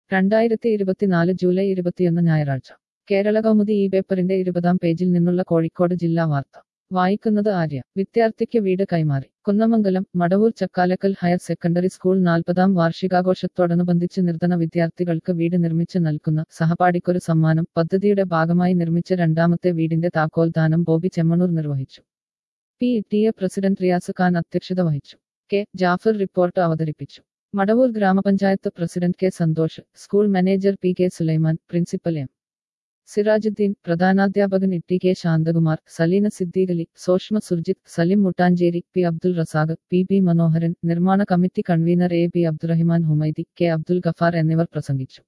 രണ്ടായിരത്തി ഇരുപത്തിനാല് ജൂലൈ ഇരുപത്തിയൊന്ന് ഞായറാഴ്ച കേരള കൗമുദി ഈ പേപ്പറിന്റെ ഇരുപതാം പേജിൽ നിന്നുള്ള കോഴിക്കോട് ജില്ലാ വാർത്ത വായിക്കുന്നത് ആര്യ വിദ്യാർത്ഥിക്ക് വീട് കൈമാറി Kunnamangalam Madavoor Chakkalakkal higher secondary school നാൽപ്പതാം വാർഷികാഘോഷത്തോടനുബന്ധിച്ച് നിർധന വിദ്യാർത്ഥികൾക്ക് വീട് നിർമ്മിച്ച് നൽകുന്ന സഹപാഠിക്കൊരു സമ്മാനം പദ്ധതിയുടെ ഭാഗമായി നിർമ്മിച്ച രണ്ടാമത്തെ വീടിന്റെ താക്കോൽദാനം ബോബി ചെമ്മണൂർ നിർവഹിച്ചു P T A president Riyas Khan അധ്യക്ഷത വഹിച്ചു കെ ജാഫർ റിപ്പോർട്ട് അവതരിപ്പിച്ചു മടവൂർ ഗ്രാമപഞ്ചായത്ത് president K Santhosh school manager P K Sulaiman principal M Sirajuddeen പ്രധാനാധ്യാപകൻ E T K Santhakumar Saleena Siddeequali Soshma Surjith Salim Muttanchery P Abdul Razak P B Manoharan നിർമ്മാണ committee convener A B Abdurahiman Humaidi K Abdul Gafar എന്നിവർ പ്രസംഗിച്ചു